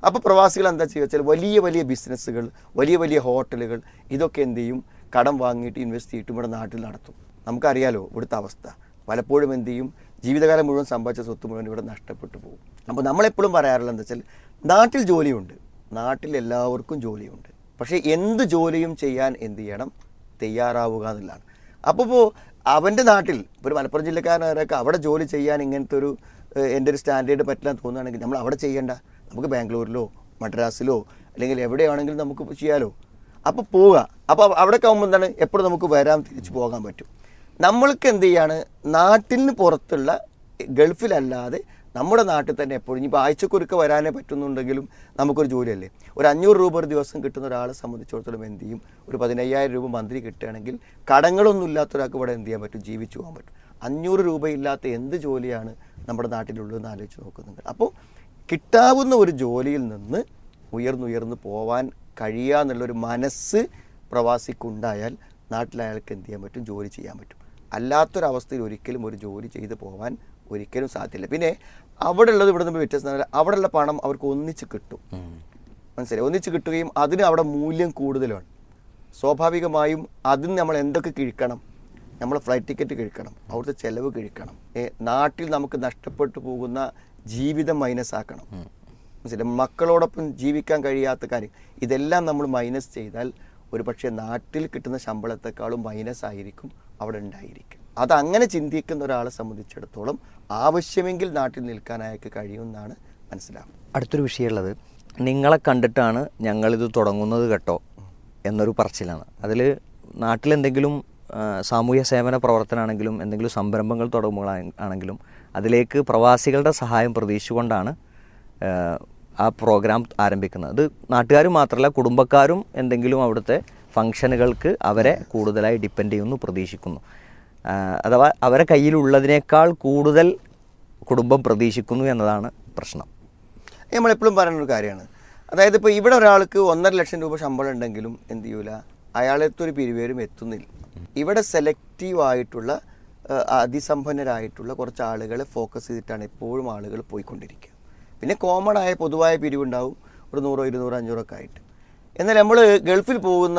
അപ്പോൾ പ്രവാസികൾ എന്താ ചെയ്യുക വെച്ചാൽ വലിയ വലിയ ബിസിനസ്സുകൾ വലിയ വലിയ ഹോട്ടലുകൾ ഇതൊക്കെ എന്ത് ചെയ്യും കടം വാങ്ങിയിട്ട് ഇൻവെസ്റ്റ് ചെയ്തിട്ട് ഇവിടെ നാട്ടിൽ നടത്തും നമുക്കറിയാലോ ഇവിടുത്തെ അവസ്ഥ പലപ്പോഴും എന്ത് ചെയ്യും ജീവിതകാലം മുഴുവൻ സമ്പാദിച്ച സ്വത്ത് മുഴുവൻ ഇവിടെ നഷ്ടപ്പെട്ടു പോകും അപ്പോൾ നമ്മളെപ്പോഴും പറയാറുള്ളത് എന്താ വെച്ചാൽ നാട്ടിൽ ജോലിയുണ്ട് നാട്ടിൽ എല്ലാവർക്കും ജോലിയുണ്ട് പക്ഷേ എന്ത് ജോലിയും ചെയ്യാൻ എന്ത് ചെയ്യണം തയ്യാറാവുക എന്നുള്ളതാണ് അപ്പോൾ ഇപ്പോൾ അവൻ്റെ നാട്ടിൽ ഇപ്പോൾ ഒരു മലപ്പുറം ജില്ലക്കാരനൊക്കെ അവിടെ ജോലി ചെയ്യാൻ ഇങ്ങനത്തെ ഒരു ഏഹ്, എൻ്റെ ഒരു സ്റ്റാൻഡേർഡ് പറ്റില്ല എന്ന് തോന്നുകയാണെങ്കിൽ നമ്മൾ അവിടെ ചെയ്യേണ്ട നമുക്ക് ബാംഗ്ലൂരിലോ മദ്രാസിലോ അല്ലെങ്കിൽ എവിടെയാണെങ്കിലും നമുക്ക് ചെയ്യാലോ അപ്പോൾ പോവുക അപ്പോൾ അവിടെയൊക്കെ ആകുമ്പോൾ എന്താണ് എപ്പോഴും നമുക്ക് വരാൻ തിരിച്ചു പോകാൻ പറ്റും നമ്മൾക്ക് എന്ത് ചെയ്യാണ് നാട്ടിന് പുറത്തുള്ള ഗൾഫിലല്ലാതെ നമ്മുടെ നാട്ടിൽ തന്നെ എപ്പോഴും ഇനിയിപ്പോൾ ആഴ്ചക്കൊരുക്ക വരാനേ പറ്റുന്നുണ്ടെങ്കിലും നമുക്കൊരു ജോലിയല്ലേ ഒരു അഞ്ഞൂറ് രൂപ ഒരു ദിവസം കിട്ടുന്ന ഒരാളെ സംബന്ധിച്ചിടത്തോളം എന്ത് ചെയ്യും ഒരു പതിനയ്യായിരം രൂപ മന്ത്രി കിട്ടുകയാണെങ്കിൽ കടങ്ങളൊന്നും ഇല്ലാത്ത ഒരാൾക്ക് ഇവിടെ എന്ത് ചെയ്യാൻ പറ്റും ജീവിച്ചു പോകാൻ പറ്റും അഞ്ഞൂറ് രൂപയില്ലാത്ത എന്ത് ജോലിയാണ് നമ്മുടെ നാട്ടിലുള്ളതെന്ന് ആലോചിച്ച് നോക്കുന്നുണ്ട് അപ്പോൾ കിട്ടാവുന്ന ഒരു ജോലിയിൽ നിന്ന് ഉയർന്നുയർന്ന് പോവാൻ കഴിയുക എന്നുള്ളൊരു മനസ്സ് പ്രവാസിക്കുണ്ടായാൽ നാട്ടിൽ അയാൾക്ക് എന്ത് ചെയ്യാൻ പറ്റും ജോലി ചെയ്യാൻ പറ്റും അല്ലാത്തൊരവസ്ഥയിൽ ഒരിക്കലും ഒരു ജോലി ചെയ്ത് പോകാൻ ഒരിക്കലും സാധ്യമല്ല പിന്നെ അവിടെ ഉള്ളത് ഇവിടെ നിന്ന് വ്യത്യസ്തമല്ല അവിടെയുള്ള പണം അവർക്ക് ഒന്നിച്ച് കിട്ടും മനസ്സിലായി ഒന്നിച്ച് കിട്ടുകയും അതിന് അവിടെ മൂല്യം കൂടുതലാണ് സ്വാഭാവികമായും അതിന് നമ്മൾ എന്തൊക്കെ കിഴിക്കണം നമ്മൾ ഫ്ലൈറ്റ് ടിക്കറ്റ് കിഴിക്കണം അവിടുത്തെ ചെലവ് കിഴിക്കണം ഏ, നാട്ടിൽ നമുക്ക് നഷ്ടപ്പെട്ടു പോകുന്ന ജീവിതം മൈനസ് ആക്കണം മനസ്സിലായി മക്കളോടൊപ്പം ജീവിക്കാൻ കഴിയാത്ത കാര്യം ഇതെല്ലാം നമ്മൾ മൈനസ് ചെയ്താൽ ഒരു പക്ഷേ നാട്ടിൽ കിട്ടുന്ന ശമ്പളത്തെക്കാളും മൈനസ് ആയിരിക്കും അവിടെ ഉണ്ടായിരിക്കും അത് അങ്ങനെ ചിന്തിക്കുന്ന ഒരാളെ സംബന്ധിച്ചിടത്തോളം ആവശ്യമെങ്കിൽ നാട്ടിൽ നിൽക്കാൻ അയാൾക്ക് കഴിയുമെന്നാണ് മനസ്സിലാവുന്നത് അടുത്തൊരു വിഷയമുള്ളത് നിങ്ങളെ കണ്ടിട്ടാണ് ഞങ്ങളിത് തുടങ്ങുന്നത് കേട്ടോ എന്നൊരു പറച്ചിലാണ് അതിൽ നാട്ടിലെന്തെങ്കിലും ആ, സാമൂഹ്യ സേവന പ്രവർത്തനമാണെങ്കിലും എന്തെങ്കിലും സംരംഭങ്ങൾ തുടങ്ങുമ്പോഴാണെങ്കിലും അതിലേക്ക് പ്രവാസികളുടെ സഹായം പ്രതീക്ഷിച്ചുകൊണ്ടാണ് ആ, ആ പ്രോഗ്രാം ആരംഭിക്കുന്നത് അത് നാട്ടുകാർ മാത്രമല്ല കുടുംബക്കാരും എന്തെങ്കിലും അവിടുത്തെ ഫംഗ്ഷനുകൾക്ക് അവരെ കൂടുതലായി ഡിപ്പെൻഡ് ചെയ്യുന്നു പ്രതീക്ഷിക്കുന്നു ആ, അഥവാ അവരെ കയ്യിലുള്ളതിനേക്കാൾ കൂടുതൽ കുടുംബം പ്രതീക്ഷിക്കുന്നു എന്നതാണ് പ്രശ്നം നമ്മളെപ്പോഴും പറയുന്ന ഒരു കാര്യമാണ് അതായത് ഇപ്പോൾ ഇവിടെ ഒരാൾക്ക് ഒന്നര ലക്ഷം രൂപ ശമ്പളം ഉണ്ടെങ്കിലും എന്ത് ചെയ്യൂല അയാളത്തെ ഒരു പിരിവേരും എത്തുന്നില്ല ഇവിടെ സെലക്റ്റീവ് ആയിട്ടുള്ള ആ, അതിസമ്പന്നരായിട്ടുള്ള കുറച്ച് ആളുകളെ ഫോക്കസ് ചെയ്തിട്ടാണ് എപ്പോഴും ആളുകൾ പോയിക്കൊണ്ടിരിക്കുക പിന്നെ കോമൺ ആയ പൊതുവായ പിരിവുണ്ടാവും ഒരു നൂറോ ഇരുന്നൂറോ അഞ്ഞൂറോ ഒക്കെ ആയിട്ട് എന്നാൽ നമ്മൾ ഗൾഫിൽ പോകുന്ന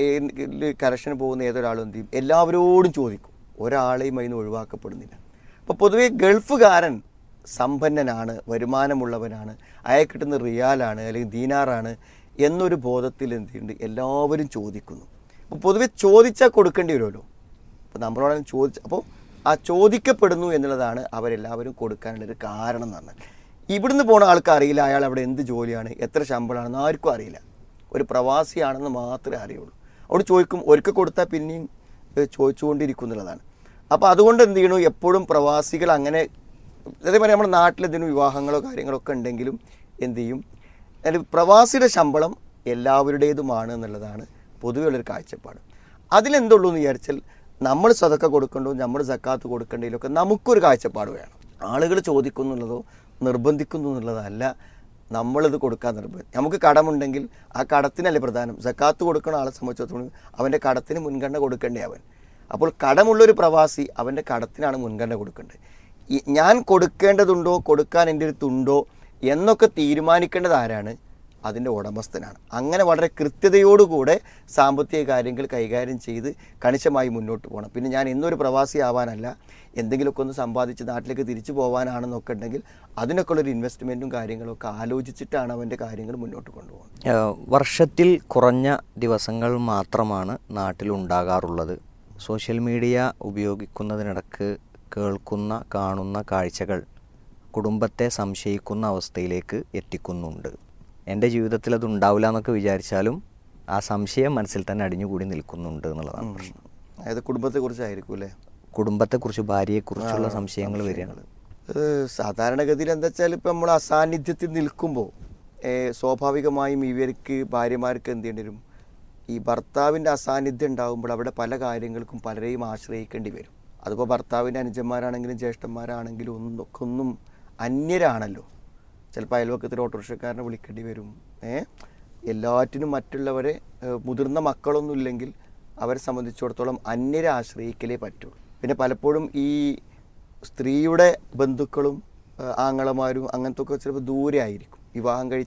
കറക്ഷന് പോകുന്ന ഏതൊരാളും എന്ത് ചെയ്യും എല്ലാവരോടും ചോദിക്കും ഒരാളെയും അതിന് ഒഴിവാക്കപ്പെടുന്നില്ല അപ്പോൾ പൊതുവേ ഗൾഫുകാരൻ സമ്പന്നനാണ് വരുമാനമുള്ളവനാണ് അയാൾ കിട്ടുന്ന റിയാലാണ് അല്ലെങ്കിൽ ദീനാറാണ് എന്നൊരു ബോധത്തിൽ എന്തുണ്ട് എല്ലാവരും ചോദിക്കുന്നു അപ്പോൾ പൊതുവെ ചോദിച്ചാൽ കൊടുക്കേണ്ടി വരുമല്ലോ അപ്പോൾ നമ്മളോട് ചോദിച്ച അപ്പോൾ ആ ചോദിക്കപ്പെടുന്നു എന്നുള്ളതാണ് അവരെല്ലാവരും കൊടുക്കാനുള്ളൊരു കാരണം എന്ന് പറഞ്ഞാൽ ഇവിടുന്ന് പോണ ആൾക്ക് അറിയില്ല അയാൾ അവിടെ എന്ത് ജോലിയാണ് എത്ര ശമ്പളമാണെന്ന് ആർക്കും അറിയില്ല ഒരു പ്രവാസിയാണെന്ന് മാത്രമേ അറിയുള്ളൂ അവിടെ ചോദിക്കും ഒരിക്കൽ കൊടുത്താൽ പിന്നെയും ഏഹ്, ചോദിച്ചുകൊണ്ടിരിക്കും എന്നുള്ളതാണ് അപ്പോൾ അതുകൊണ്ട് എന്ത് ചെയ്യണു എപ്പോഴും പ്രവാസികൾ അങ്ങനെ അതേപോലെ നമ്മുടെ നാട്ടിൽ എന്തെങ്കിലും വിവാഹങ്ങളോ കാര്യങ്ങളോ ഒക്കെ ഉണ്ടെങ്കിലും എന്ത് ചെയ്യും അതിൽ പ്രവാസിയുടെ ശമ്പളം എല്ലാവരുടേതുമാണ് എന്നുള്ളതാണ് പൊതുവെയുള്ളൊരു കാഴ്ചപ്പാട് അതിലെന്തുള്ളൂ എന്ന് വിചാരിച്ചാൽ നമ്മൾ സതക്ക കൊടുക്കണ്ടോ നമ്മൾ സക്കാത്ത് കൊടുക്കേണ്ടതിലൊക്കെ നമുക്കൊരു കാഴ്ചപ്പാട് വേണം ആളുകൾ ചോദിക്കുന്നുള്ളതോ നിർബന്ധിക്കുന്നു എന്നുള്ളതല്ല നമ്മളിത് കൊടുക്കാൻ നിർബന്ധം നമുക്ക് കടമുണ്ടെങ്കിൽ ആ കടത്തിനല്ലേ പ്രധാനം സക്കാത്ത് കൊടുക്കുന്ന ആളെ സംബന്ധിച്ചിടത്തോളം അവൻ്റെ കടത്തിന് മുൻഗണന കൊടുക്കേണ്ടേ അവൻ അപ്പോൾ കടമുള്ളൊരു പ്രവാസി അവൻ്റെ കടത്തിനാണ് മുൻഗണന കൊടുക്കേണ്ടത് ഈ ഞാൻ കൊടുക്കേണ്ടതുണ്ടോ കൊടുക്കാൻ എൻ്റെ അടുത്തുണ്ടോ എന്നൊക്കെ തീരുമാനിക്കേണ്ടത് ആരാണ് അതിൻ്റെ ഉടമസ്ഥനാണ് അങ്ങനെ വളരെ കൃത്യതയോടുകൂടെ സാമ്പത്തിക കാര്യങ്ങൾ കൈകാര്യം ചെയ്ത് കണിശമായി മുന്നോട്ട് പോകണം പിന്നെ ഞാൻ എന്നൊരു പ്രവാസി ആവാനല്ല എന്തെങ്കിലുമൊക്കെ ഒന്ന് സമ്പാദിച്ച് നാട്ടിലേക്ക് തിരിച്ചു പോകാനാണെന്നൊക്കെ ഉണ്ടെങ്കിൽ അതിനൊക്കെ ഉള്ളൊരു ഇൻവെസ്റ്റ്മെൻറ്റും കാര്യങ്ങളൊക്കെ ആലോചിച്ചിട്ടാണ് അവൻ്റെ കാര്യങ്ങൾ മുന്നോട്ട് കൊണ്ടുപോകുന്നത് ഏഹ് വർഷത്തിൽ കുറഞ്ഞ ദിവസങ്ങൾ മാത്രമാണ് നാട്ടിലുണ്ടാകാറുള്ളത് സോഷ്യൽ മീഡിയ ഉപയോഗിക്കുന്നതിനിടക്ക് കേൾക്കുന്ന കാണുന്ന കാഴ്ചകൾ കുടുംബത്തെ സംശയിക്കുന്ന അവസ്ഥയിലേക്ക് എത്തിക്കുന്നുണ്ട് എൻ്റെ ജീവിതത്തിൽ അത് ഉണ്ടാവില്ല എന്നൊക്കെ വിചാരിച്ചാലും ആ സംശയം മനസ്സിൽ തന്നെ അടിഞ്ഞുകൂടി നിൽക്കുന്നുണ്ട് എന്നുള്ളതാണ് പ്രശ്നം അതായത് കുടുംബത്തെക്കുറിച്ചായിരിക്കും അല്ലേ കുടുംബത്തെക്കുറിച്ച് ഭാര്യയെക്കുറിച്ചുള്ള സംശയങ്ങൾ വരികയാണ് അത് സാധാരണഗതിയിൽ എന്താ വെച്ചാൽ ഇപ്പം നമ്മൾ അസാന്നിധ്യത്തിൽ നിൽക്കുമ്പോൾ സ്വാഭാവികമായും ഇവർക്ക് ഭാര്യമാർക്ക് എന്ത് ചെയ്യേണ്ടി വരും ഈ ഭർത്താവിൻ്റെ അസാന്നിധ്യം ഉണ്ടാകുമ്പോൾ അവിടെ പല കാര്യങ്ങൾക്കും പലരെയും ആശ്രയിക്കേണ്ടി വരും അതിപ്പോൾ ഭർത്താവിൻ്റെ അനുജന്മാരാണെങ്കിലും ജ്യേഷ്ഠന്മാരാണെങ്കിലും ഒന്നും ഒക്കെ ഒന്നും അന്യരാണല്ലോ ചിലപ്പോൾ അയൽവക്കത്തിൽ ഓട്ടോറിക്ഷക്കാരനെ വിളിക്കേണ്ടി വരും ഏ എല്ലാറ്റിനും മറ്റുള്ളവരെ ഏ, മുതിർന്ന മക്കളൊന്നും ഇല്ലെങ്കിൽ അവരെ സംബന്ധിച്ചിടത്തോളം അന്യരെ ആശ്രയിക്കലേ പറ്റുള്ളൂ പിന്നെ പലപ്പോഴും ഈ സ്ത്രീയുടെ ബന്ധുക്കളും ആ, ആങ്ങളമാരും അങ്ങനത്തെ ഒക്കെ ചിലപ്പോൾ ദൂരെ ആയിരിക്കും വിവാഹം കഴിച്ച